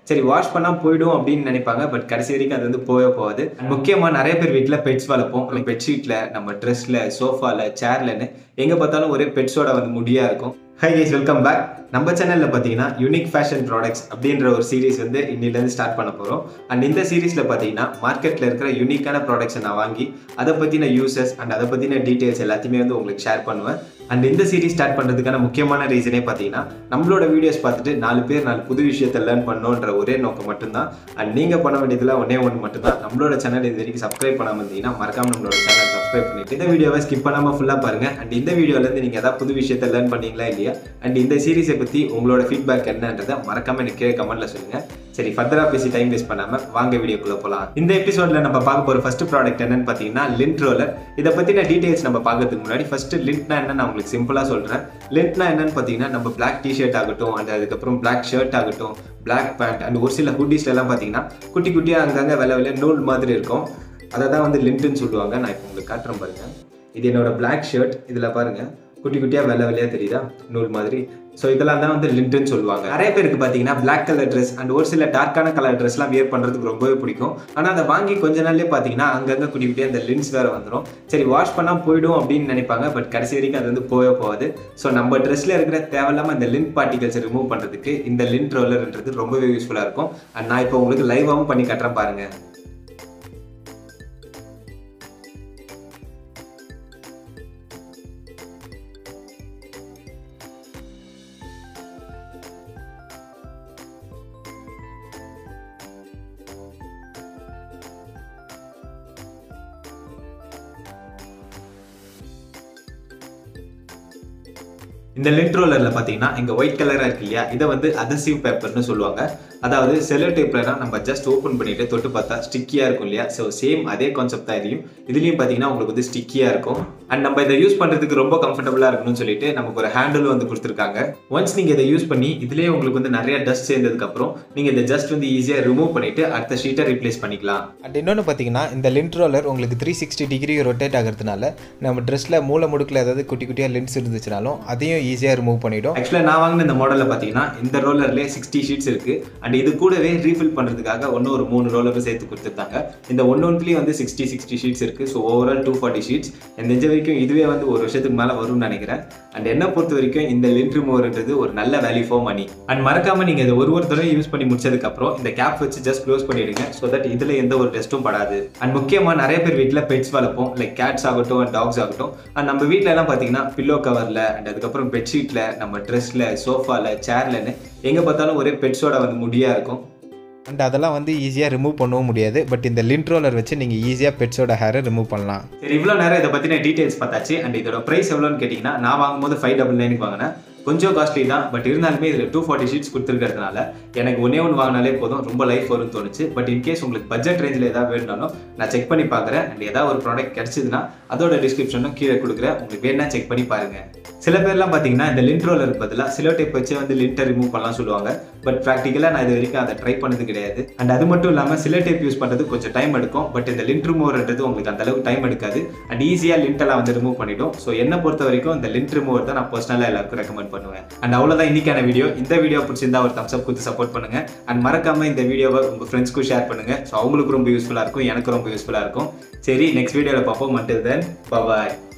சரி வாஷ் பண்ணா போயிடும் அப்படின்னு நினைப்பாங்க பட் கடைசி வரைக்கும் அது வந்து போகவே போகாது முக்கியமா நிறைய பேர் வீட்டில் பெட்ஸ் வளர்ப்போம் பெட்ஷீட்ல நம்ம ட்ரெஸ்ல சோஃபால சேர்லன்னு எங்க பார்த்தாலும் ஒரே பெட்ஸோட வந்து முடியா இருக்கும் ஹை கைஸ் வெல்கம் பேக் நம்ம சேனல்ல பார்த்தீங்கன்னா யூனிக் ஃபேஷன் ப்ராடக்ட்ஸ் அப்படின்ற ஒரு சீரிஸ் வந்து இன்னிலேருந்து ஸ்டார்ட் பண்ண போகிறோம் அண்ட் இந்த சீரிஸில் பார்த்தீங்கன்னா மார்க்கெட்டில் இருக்கிற யூனிக்கான ப்ராடக்ட்ஸை நான் வாங்கி அதை பற்றின யூசஸ் அண்ட் அதை பற்றின டீட்டெயில்ஸ் எல்லாத்தையுமே வந்து உங்களுக்கு ஷேர் பண்ணுவேன் அண்ட் இந்த சீரிஸ் ஸ்டார்ட் பண்ணுறதுக்கான முக்கியமான ரீசனே பார்த்தீங்கன்னா நம்மளோட வீடியோஸ் பார்த்துட்டு நாலு பேர் நாலு புது விஷயத்தை லேர்ன் பண்ணணுன்ற ஒரே நோக்கம் மட்டும்தான் அண்ட் நீங்கள் பண்ண வேண்டியதுலாம் ஒன்றே ஒன்று மட்டும்தான் நம்மளோட சேனல் இது வரைக்கும் சப்ஸ்கிரைப் பண்ணாமல் இருந்தீங்கன்னா மறக்காம நம்மளோட சேனல் சப்ஸ்கிரைப் பண்ணிட்டு இந்த வீடியோவை ஸ்கிப் பண்ணாமல் ஃபுல்லாக பாருங்க அண்ட் இந்த வீடியோலேருந்து நீங்கள் ஏதாவது புது விஷயத்தை லேர்ன் பண்ணீங்களா இல்லையா அண்ட் இந்த சீரிஸை பற்றி உங்களோட ஃபீட்பேக் என்னன்றதை மறக்காம எனக்கு கீழே கமெண்ட்ல சொல்லுங்க சரி ஃபர்தரா பேசி டைம் வேஸ்ட் பண்ணாம வாங்க வீடியோக்குள்ள போலாம் இந்த எபிசோட்ல நம்ம பார்க்க போற ஃபர்ஸ்ட் ப்ராடக்ட் என்னன்னு பார்த்தீங்கன்னா லிண்ட் ரோலர் இதை பத்தின டீடைல்ஸ் நம்ம பார்க்கறதுக்கு முன்னாடி ஃபர்ஸ்ட் லிண்ட்னா என்ன நான் உங்களுக்கு சிம்பிளா சொல்றேன் லிண்ட்னா என்னன்னு பார்த்தீங்கன்னா நம்ம பிளாக் டிஷர்ட் ஆகட்டும் அண்ட் அதுக்கப்புறம் பிளாக் ஷர்ட் ஆகட்டும் பிளாக் பேண்ட் அண்ட் ஒரு சில ஹுட்டிஸ்ல எல்லாம் பார்த்தீங்கன்னா குட்டி குட்டியா அங்கங்க வெள்ளை வெள்ளை நூல் மாதிரி இருக்கும் அதை தான் வந்து லிண்ட்னு சொல்லுவாங்க நான் இப்போ உங்களுக்கு காட்டுறேன் பாருங்க இது என்னோட பிளாக் ஷர்ட் இதில் பாருங்க குட்டி குட்டியாக வெள்ளை வெள்ளையாக தெரியுதா நூல் மாதிரி ஸோ இதெல்லாம் தான் வந்து லிண்ட்னு சொல்லுவாங்க நிறைய பேருக்கு பார்த்தீங்கன்னா பிளாக் கலர் ட்ரெஸ் அண்ட் ஒரு சில டார்க்கான கலர் ட்ரெஸ்லாம் வியர் பண்ணுறதுக்கு ரொம்பவே பிடிக்கும் ஆனால் அதை வாங்கி கொஞ்ச நாள்லேயே பார்த்தீங்கன்னா அங்கங்கே குட்டி குட்டியாக அந்த லின்ஸ் வேறு வந்துடும் சரி வாஷ் பண்ணால் போயிடும் அப்படின்னு நினைப்பாங்க பட் கடைசி வரைக்கும் அது வந்து போகவே போகாது ஸோ நம்ம ட்ரெஸ்ஸில் இருக்கிற தேவையில்லாமல் இந்த லிண்ட் பார்ட்டிகல்ஸ் ரிமூவ் பண்ணுறதுக்கு இந்த லிண்ட் ரோலர்ன்றது ரொம்பவே யூஸ்ஃபுல்லாக இருக்கும் அண்ட் நான் இப்போ உங்களுக்கு லைவாகவும் பண்ணி கட்டுறேன் பாருங்கள் இந்த லிண்ட் ரோலரில் பார்த்தீங்கன்னா இங்கே ஒயிட் கலராக இருக்கு இல்லையா இதை வந்து அதசிவ் பேப்பர்னு சொல்லுவாங்க அதாவது செல்லோ டேப்லனா நம்ம ஜஸ்ட் ஓப்பன் பண்ணிட்டு தொட்டு பார்த்தா ஸ்டிக்கியாக இருக்கும் இல்லையா ஸோ சேம் அதே கான்செப்ட் தான் இதையும் இதுலேயும் பார்த்தீங்கன்னா உங்களுக்கு வந்து ஸ்டிக்கியாக இருக்கும் அண்ட் நம்ம இதை யூஸ் பண்ணுறதுக்கு ரொம்ப கம்ஃபர்டபுளாக இருக்கணும்னு சொல்லிட்டு நமக்கு ஒரு ஹேண்டில் வந்து கொடுத்துருக்காங்க ஒன்ஸ் நீங்கள் இதை யூஸ் பண்ணி இதுலேயே உங்களுக்கு வந்து நிறைய டஸ்ட் சேர்ந்ததுக்கப்புறம் நீங்கள் இதை ஜஸ்ட் வந்து ஈஸியாக ரிமூவ் பண்ணிட்டு அடுத்த ஷீட்டை ரீப்ளேஸ் பண்ணிக்கலாம் அண்ட் இன்னொன்று பார்த்தீங்கன்னா இந்த லிண்ட் ரோலர் உங்களுக்கு த்ரீ சிக்ஸ்டி டிகிரி ரொட்டேட் ஆகிறதுனால நம்ம ட்ரெஸ்ஸில் மூளை முடுக்கில் ஏதாவது குட்டி குட்டியாக லென்ஸ் இருந்துச்சுனாலும் அதையும் ஈஸியாக ரிமூவ் பண்ணிடும் ஆக்சுவலாக நான் வாங்கின இந்த மாடலில் பார்த்தீங்கன்னா இந்த ரோலர்லேயே சிக்ஸ்டி ஷீட்ஸ் இருக்கு அண்ட் இது கூடவே ரீஃபில் பண்ணுறதுக்காக ஒன்று ஒரு மூணு ரோலரும் சேர்த்து கொடுத்துருந்தாங்க இந்த ஒன்று ஒன்றுலேயும் வந்து சிக்ஸ்டி சிக்ஸ்டி ஷீட்ஸ் இருக்கு so overall two forty sheets எனக்கு தெரிஞ்ச வரைக்கும் இதுவே வந்து ஒரு வருஷத்துக்கு மேலே வரும்னு நினைக்கிறேன் அண்ட் என்ன பொறுத்த வரைக்கும் இந்த லிண்ட் ரிமூவர்ன்றது ஒரு நல்ல வேல்யூ ஃபார் மணி அண்ட் மறக்காம நீங்கள் இதை ஒரு ஒரு தடவை யூஸ் பண்ணி முடிச்சதுக்கப்புறம் இந்த கேப் வச்சு ஜஸ்ட் க்ளோஸ் பண்ணிடுங்க ஸோ தட் இதில் எந்த ஒரு டெஸ்ட்டும் படாது அண்ட் முக்கியமாக நிறைய பேர் வீட்டில் பெட்ஸ் வளர்ப்போம் லைக் கேட்ஸ் ஆகட்டும் அண்ட் டாக்ஸ் ஆகட்டும் அண்ட் நம்ம வீட்டில எல்லாம் பார்த்தீங்கன்னா பில்லோ கவரில் அண்ட் அதுக்கப்புறம் பெட்ஷீட்டில் நம்ம ட்ரெஸ்ல சோஃபால சேர்லன்னு எங்கே பார்த்தாலும் ஒரே பெட்ஸோட வந்து முடியா இருக்கும் அண்ட் அதெல்லாம் வந்து ஈஸியாக ரிமூவ் பண்ணவும் முடியாது பட் இந்த லிண்ட் ரோலர் வச்சு நீங்கள் ஈஸியாக பெட்ஸோட ஹேரை ரிமூவ் பண்ணலாம் சரி இவ்வளோ நேரம் இதை பற்றின டீட்டெயில்ஸ் பார்த்தாச்சு அண்ட் இதோட ப்ரைஸ் எவ்வளோன்னு கேட்டிங்கன்னா நான் வாங்கும்போது ஃபைவ் டபுள் நைனுக்கு வாங்கினேன் கொஞ்சம் காஸ்ட்லி தான் பட் இருந்தாலுமே இதில் டூ ஃபார்ட்டி ஷீட்ஸ் கொடுத்துருக்கிறதுனால எனக்கு ஒன்றே ஒன்று வாங்கினாலே போதும் ரொம்ப லைஃப் வரும்னு தோணுச்சு பட் இன்கேஸ் உங்களுக்கு பட்ஜெட் ரேஞ்சில் ஏதாவது வேணும்னாலும் நான் செக் பண்ணி பார்க்குறேன் அண்ட் ஏதாவது ஒரு ப்ராடக்ட் கிடச்சிதுன்னா அதோட டிஸ்கிரிப்ஷனும் கீழே கொடுக்குறேன் உங்களுக்கு வேணா செக் பண்ணி பாருங்கள் சில பேர்லாம் பார்த்தீங்கன்னா இந்த லிண்ட் ரோலருக்கு பதிலாக சிலோ டேப் வச்சு வந்து லிண்ட்டை ரிமூவ் பண்ணலாம் சொல்லுவாங்க பட் ப்ராக்டிக்கலாக நான் இது வரைக்கும் அதை ட்ரை பண்ணது கிடையாது அண்ட் அது மட்டும் இல்லாமல் சில டேப் யூஸ் பண்ணுறது கொஞ்சம் டைம் எடுக்கும் பட் இந்த லிண்ட் ரிமூவர்ன்றது உங்களுக்கு அந்த அளவுக்கு டைம் எடுக்காது அண்ட் ஈஸியாக லிண்டெல்லாம் வந்து ரிமூவ் பண்ணிடும் ஸோ என்னை பொறுத்த வரைக்கும் இந்த லிண்ட் ரிமூவர் தான் நான் பர்சனலாக எல்லாருக்கும் ரெக்கமெண்ட் பண்ணுவேன் அண்ட் அவ்வளோதான் இன்னைக்கான வீடியோ இந்த வீடியோ பிடிச்சிருந்தா ஒரு தம்ஸ் அப் கொடுத்து சப்போர்ட் பண்ணுங்க அண்ட் மறக்காம இந்த வீடியோவை உங்கள் ஃப்ரெண்ட்ஸ்க்கும் ஷேர் பண்ணுங்க ஸோ அவங்களுக்கு ரொம்ப யூஸ்ஃபுல்லாக இருக்கும் எனக்கு ரொம்ப யூஸ்ஃபுல்லாக இருக்கும் சரி நெக்ஸ்ட் வீடியோவில் பார்ப்போம் மட்டும் தென் பாய்